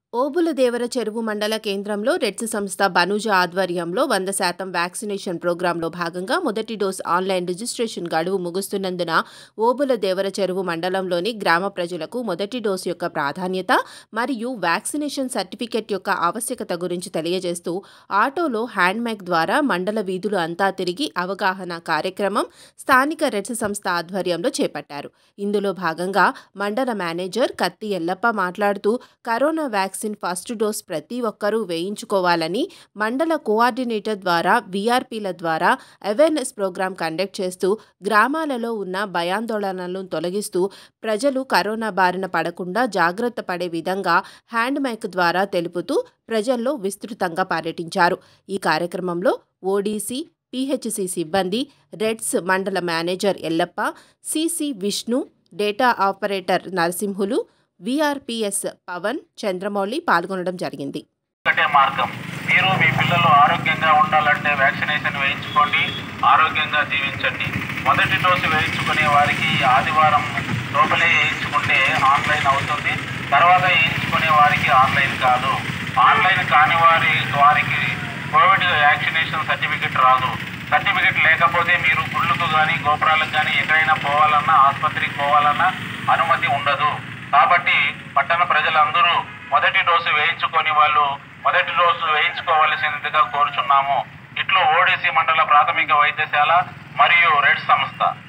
ఓబులదేవర చెరువు మండల కేంద్రంలో రెడ్స్ సంస్థ బనుజ ఆధ్వర్యంలో వంద శాతం వ్యాక్సినేషన్ ప్రోగ్రాంలో భాగంగా మొదటి డోస్ ఆన్లైన్ రిజిస్ట్రేషన్ గడువు ముగుస్తున్నందున ఓబులదేవర చెరువు మండలంలోని గ్రామ ప్రజలకు మొదటి డోసు యొక్క ప్రాధాన్యత మరియు వ్యాక్సినేషన్ సర్టిఫికెట్ యొక్క ఆవశ్యకత గురించి తెలియజేస్తూ ఆటోలో హ్యాండ్ మైక్ ద్వారా మండల వీధులు అంతా తిరిగి అవగాహన కార్యక్రమం స్థానిక రెడ్స్ సంస్థ ఆధ్వర్యంలో చేపట్టారు ఇందులో భాగంగా మండల మేనేజర్ కత్తి ఎల్లప్ప మాట్లాడుతూ కరోనా వ్యాక్సిన్ ఫస్ట్ డోస్ ప్రతి ఒక్కరూ వేయించుకోవాలని మండల కోఆర్డినేటర్ ద్వారా వీఆర్పీల ద్వారా అవేర్నెస్ ప్రోగ్రాం కండక్ట్ చేస్తూ గ్రామాలలో ఉన్న భయాందోళనలను తొలగిస్తూ ప్రజలు కరోనా బారిన పడకుండా జాగ్రత్త పడే విధంగా హ్యాండ్ మైక్ ద్వారా తెలుపుతూ ప్రజల్లో విస్తృతంగా పర్యటించారు ఈ కార్యక్రమంలో ఓడీసీ పిహెచ్సి సిబ్బంది రెడ్స్ మండల manager Yellappa CC Vishnu data operator Narasimhulu VRPS Pavan Chandramouli పాల్గొనడం జరిగింది ఒకటే మార్గం మీరు మీ పిల్లలు ఆరోగ్యంగా ఉండాలంటే వ్యాక్సినేషన్ వేయించుకోండి ఆరోగ్యంగా జీవించండి మొదటి డోసు వేయించుకునే వారికి ఆదివారం లోపలే వేయించుకుంటే ఆన్లైన్ అవుతుంది తర్వాత వేయించుకునే వారికి ఆన్లైన్ కాదు ఆన్లైన్ కాని వారి వారికి కోవిడ్ వ్యాక్సినేషన్ సర్టిఫికెట్ రాదు సర్టిఫికెట్ లేకపోతే మీరు గుళ్ళకు కానీ గోపురాలకు కానీ ఎక్కడైనా పోవాలన్నా ఆసుపత్రికి పోవాలన్నా అనుమతి ఉండదు కాబట్టి పట్టణ ప్రజలందరూ మొదటి డోసు వేయించుకొని వాళ్ళు మొదటి డోసు వేయించుకోవలసినదిగా కోరుచున్నాము ఇట్లు ఓడిసి మండల ప్రాథమిక వైద్యశాల మరియు రెడ్ సంస్థ